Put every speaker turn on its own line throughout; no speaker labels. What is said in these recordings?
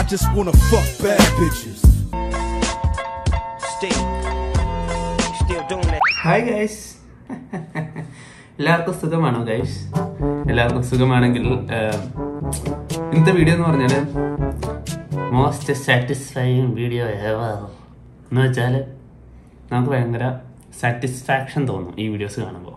just wanna fuck bad bitches.
Still, still doing that.
Hi guys എല്ലാവർക്കും സുഖമാണോ guys എല്ലാവർക്കും സുഖമാണെങ്കിൽ ആഹ്, ഇന്നത്തെ വീഡിയോ എന്ന് പറഞ്ഞാൽ മോസ്റ്റ് സാറ്റിസ്ഫൈങ് വീഡിയോ എവർ എന്ന് വെച്ചാൽ നമുക്ക് ഭയങ്കര സാറ്റിസ്ഫാക്ഷൻ തോന്നും ഈ വീഡിയോസ് കാണുമ്പോൾ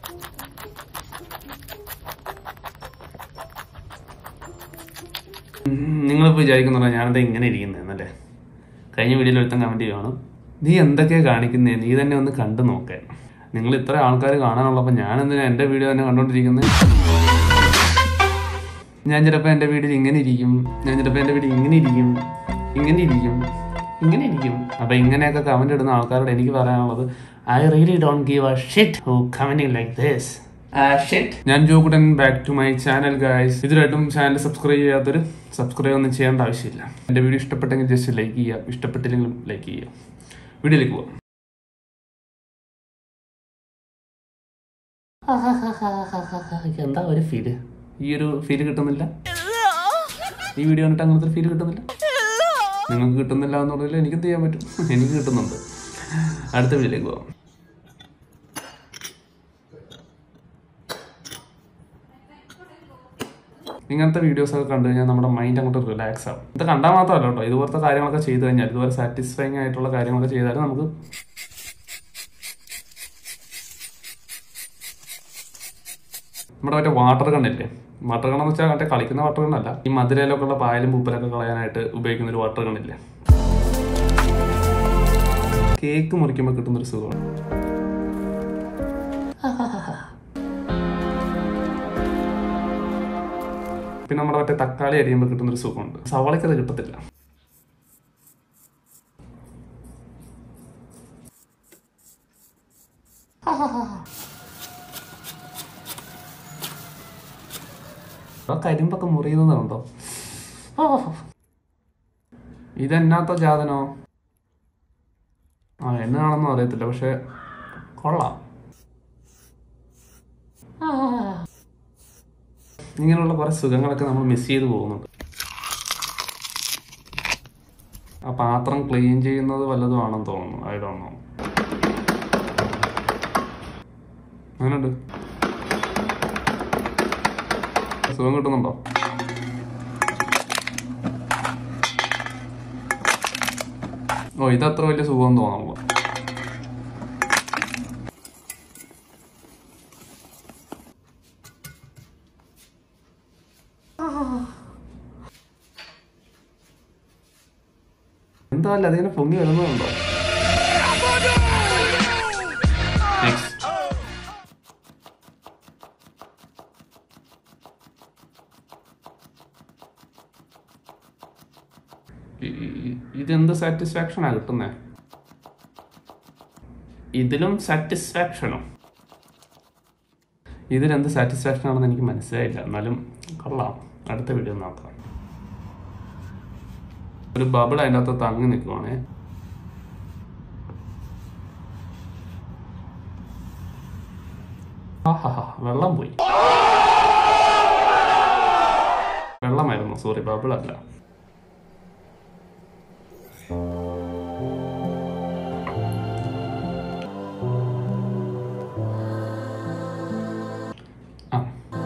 നിങ്ങളിപ്പോൾ വിചാരിക്കുന്നുണ്ടോ ഞാനെന്താ ഇങ്ങനെ ഇരിക്കുന്നതെന്നല്ലേ കഴിഞ്ഞ വീഡിയോയിൽ ഒരുത്തൻ കമൻറ്റ് ചെയ്യുവാണ് നീ എന്തൊക്കെയാണ് കാണിക്കുന്നേ നീ തന്നെ ഒന്ന് കണ്ടു നോക്കാൻ നിങ്ങൾ ഇത്ര ആൾക്കാർ കാണാനുള്ളപ്പോൾ ഞാൻ എന്തിനാ എൻ്റെ വീഡിയോ തന്നെ കണ്ടുകൊണ്ടിരിക്കുന്നത് ഞാൻ ചിലപ്പോൾ എൻ്റെ വീഡിയോയിൽ ഇങ്ങനെ ഇരിക്കും ഞാൻ ചിലപ്പോൾ എൻ്റെ വീഡിയോ ഇങ്ങനെ ഇരിക്കും ഇങ്ങനെ ഇരിക്കും ഇങ്ങനെ ഇരിക്കും അപ്പം ഇങ്ങനെയൊക്കെ കമൻറ്റ് ഇടുന്ന ആൾക്കാരോട് എനിക്ക് പറയാനുള്ളത് I really don't give a shit who commenting like this ഞാൻ Jokuttan back to my channel guys ഇതിലായിട്ടും ചാനൽ സബ്സ്ക്രൈബ് ചെയ്യാത്തൊരു സബ്സ്ക്രൈബ് ഒന്നും ചെയ്യേണ്ട ആവശ്യമില്ല എൻ്റെ വീഡിയോ ഇഷ്ടപ്പെട്ടെങ്കിൽ ജസ്റ്റ് ലൈക്ക് ചെയ്യുക ഇഷ്ടപ്പെട്ടില്ലെങ്കിലും ലൈക്ക് ചെയ്യുക വീഡിയോയിലേക്ക് പോവാം എന്താ ഒരു ഫീല് ഈ ഒരു ഫീല് കിട്ടുന്നില്ല ഈ വീഡിയോ കണ്ടിട്ട് അങ്ങനത്തെ ഫീല് കിട്ടുന്നില്ല നിങ്ങൾക്ക് കിട്ടുന്നില്ല എന്നുള്ളതിൽ എനിക്ക് എന്ത് ചെയ്യാൻ പറ്റും എനിക്ക് കിട്ടുന്നുണ്ട് അടുത്ത വീഡിയോയിലേക്ക് പോവാം ഇങ്ങനത്തെ വീഡിയോസ് ഒക്കെ കണ്ടു കഴിഞ്ഞാൽ നമ്മുടെ മൈൻഡ് അങ്ങോട്ട് റിലാക്സ് ആവും ഇത് കണ്ടാൽ മാത്രമല്ല കേട്ടോ ഇതുപോലത്തെ കാര്യങ്ങളൊക്കെ ചെയ്തു കഴിഞ്ഞാൽ ഇതുപോലെ സാറ്റിസ്ഫൈങ് ആയിട്ടുള്ള കാര്യങ്ങളൊക്കെ ചെയ്താൽ നമുക്ക് നമ്മുടെ മറ്റേ വാട്ടർ കണ്ണില്ലേ വാട്ടർ കണ്ണെന്ന് വെച്ചാൽ മറ്റേ കളിക്കുന്ന വാട്ടർ കണ്ണല്ല ഈ മധുരയിലൊക്കെ ഉള്ള പായലും പൂപ്പലൊക്കെ കളയാനായിട്ട് ഉപയോഗിക്കുന്ന ഒരു വാട്ടർ കണ്ണില്ലേ കേക്ക് മുറിക്കുമ്പോൾ കിട്ടുന്നൊരു സുഖമാണ് പിന്നെ നമ്മുടെ മറ്റേ തക്കാളി അരിയുമ്പോൾ കിട്ടുന്നൊരു സുഖമുണ്ട് സവാളയ്ക്ക് അത് കിട്ടത്തില്ല ആ കരിമ്പൊക്കെ മുറിയുന്നതുണ്ടോ ഇതെന്നാത്ത ജാതനോ ആ എന്നാണെന്നും അറിയത്തില്ല പക്ഷെ കൊള്ളാം ഇങ്ങനെയുള്ള കുറെ സുഖങ്ങളൊക്കെ നമ്മൾ മിസ് ചെയ്ത് പോകുന്നുണ്ട് ആ പാത്രം ക്ലീൻ ചെയ്യുന്നത് വല്ലതും ആണെന്ന് തോന്നുന്നു ഐ ഡോണ്ട് നോ അങ്ങനെയുണ്ട് സുഖം കിട്ടുന്നുണ്ടോ ഓ ഇത് അത്ര വലിയ സുഖം തോന്നുള്ളൂ എന്താ അല്ല അതിങ്ങനെ പൊങ്ങി വരുന്നതുണ്ടോ Next. ഇ- ഇ- ഇതെന്ത് സാറ്റിസ്ഫാക്ഷനാ കിട്ടുന്നേ ഇതിലും സാറ്റിസ്ഫാക്ഷനോ ഇതിലെന്ത് സാറ്റിസ്ഫാക്ഷൻ ആണെന്ന് എനിക്ക് മനസ്സിലായില്ല എന്നാലും കൊള്ളാം അടുത്ത വീഡിയോ നോക്കാം ഒരു ബബിൾ അതിൻ്റെ അകത്ത് തങ്ങി നിൽക്കുവാണേ ആഹാ വെള്ളം പോയി വെള്ളമായിരുന്നു സോറി ബബിൾ അല്ല ആ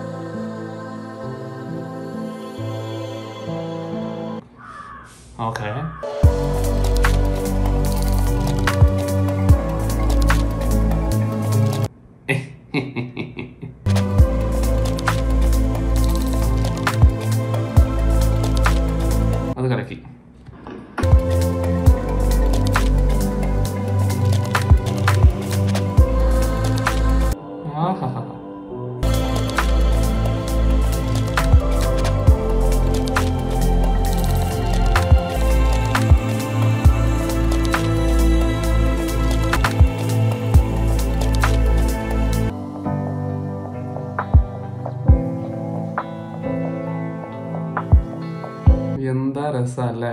ഓക്കെ അത് കലക്കി ആഹാ എന്താ രസല്ലേ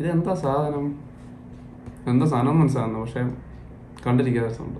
ഇതെന്താ സാധനം എന്താ സാധനം എന്ന് മനസ്സിലാകുന്നു പക്ഷെ കണ്ടിരിക്കാൻ രസമുണ്ട്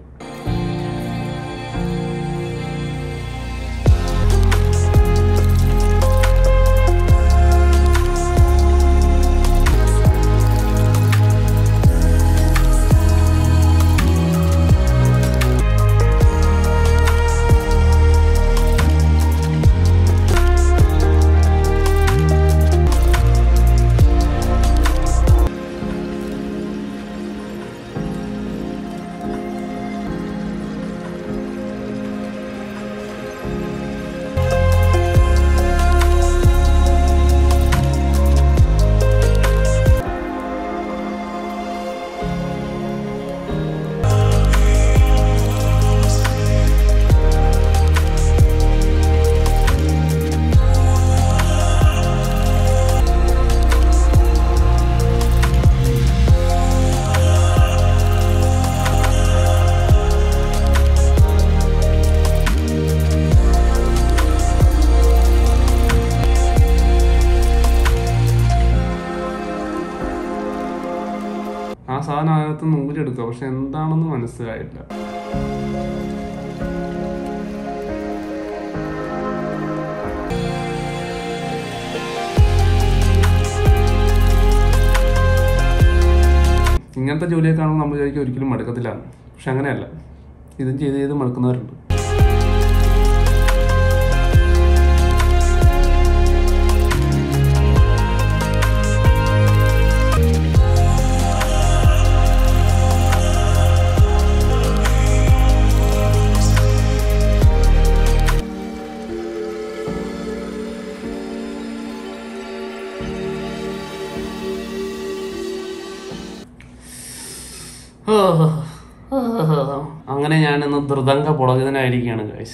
ആ സാധനം അതിനകത്ത് നൂലെടുക്കുക പക്ഷെ എന്താണെന്ന് മനസ്സിലായില്ല ഇങ്ങനത്തെ ജോലിയൊക്കെ കാണുമ്പോൾ നമ്മൾ വിചാരിക്കും ഒരിക്കലും മടുക്കത്തില്ല പക്ഷെ അങ്ങനെയല്ല ഇതും ചെയ്ത് ചെയ്ത് മടുക്കുന്നവരുണ്ട് അങ്ങനെ ഞാൻ ഇന്ന് ധൃതങ്ക പുളകിതനായിരിക്കുകയാണ് ഗൈസ്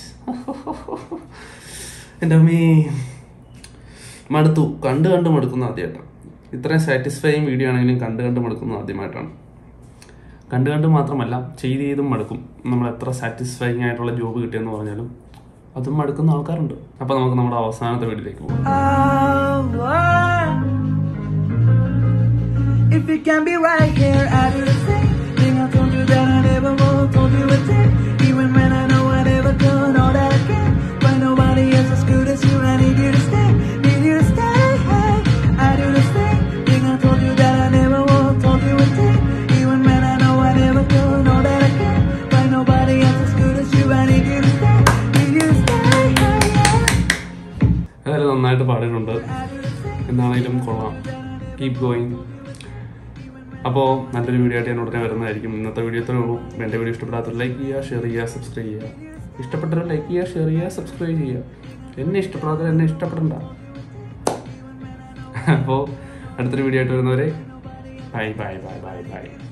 എൻ്റെ അമ്മീ മടുത്തു കണ്ട് കണ്ട് മടുക്കുന്ന ആദ്യമായിട്ടാണ് ഇത്രയും സാറ്റിസ്ഫൈങ് വീഡിയോ ആണെങ്കിലും കണ്ട് കണ്ട് മടുക്കുന്ന ആദ്യമായിട്ടാണ് കണ്ട് കണ്ട് മാത്രമല്ല ചെയ്ത് ചെയ്തും മടുക്കും നമ്മൾ എത്ര സാറ്റിസ്ഫൈങ് ആയിട്ടുള്ള ജോബ് കിട്ടിയെന്ന് പറഞ്ഞാലും അതും മടുക്കുന്ന ആൾക്കാരുണ്ട് അപ്പൊ നമുക്ക് നമ്മുടെ അവസാനത്തെ വീട്ടിലേക്ക് പോകാം
If it can be right here, I do the same thing. I told you that I never will, told you a thing. Even when I know I never done all that I can. But nobody else as good as you. I need you to stay, need you to stay. I do the same thing. I told you that I never will, told you a thing. Even when I know I never done all that I can. But nobody else as good as you. I need you to stay, need you to stay.
ഏതായാലും നന്നായിട്ട് പാടിയിട്ടുണ്ട് എന്നാണെങ്കിലും കൊള്ളാം keep going അപ്പോൾ നല്ലൊരു video ആയിട്ട് ഞാൻ ഉടനെ വരുന്നതായിരിക്കും ഇന്നത്തെ വീഡിയോ ഇത്രേ ഉള്ളൂ എൻ്റെ വീഡിയോ ഇഷ്ടപ്പെടാത്തവർ ലൈക്ക് ചെയ്യുക ഷെയർ ചെയ്യുക സബ്സ്ക്രൈബ് ചെയ്യുക ഇഷ്ടപ്പെട്ടവർ ലൈക്ക് ചെയ്യുക ഷെയർ ചെയ്യുക സബ്സ്ക്രൈബ് ചെയ്യുക എന്നെ ഇഷ്ടപ്പെടാത്തവർ എന്നെ ഇഷ്ടപ്പെടണ്ട അപ്പോൾ അടുത്തൊരു വീഡിയോ ആയിട്ട് വരുന്നവരെ bye bye bye bye by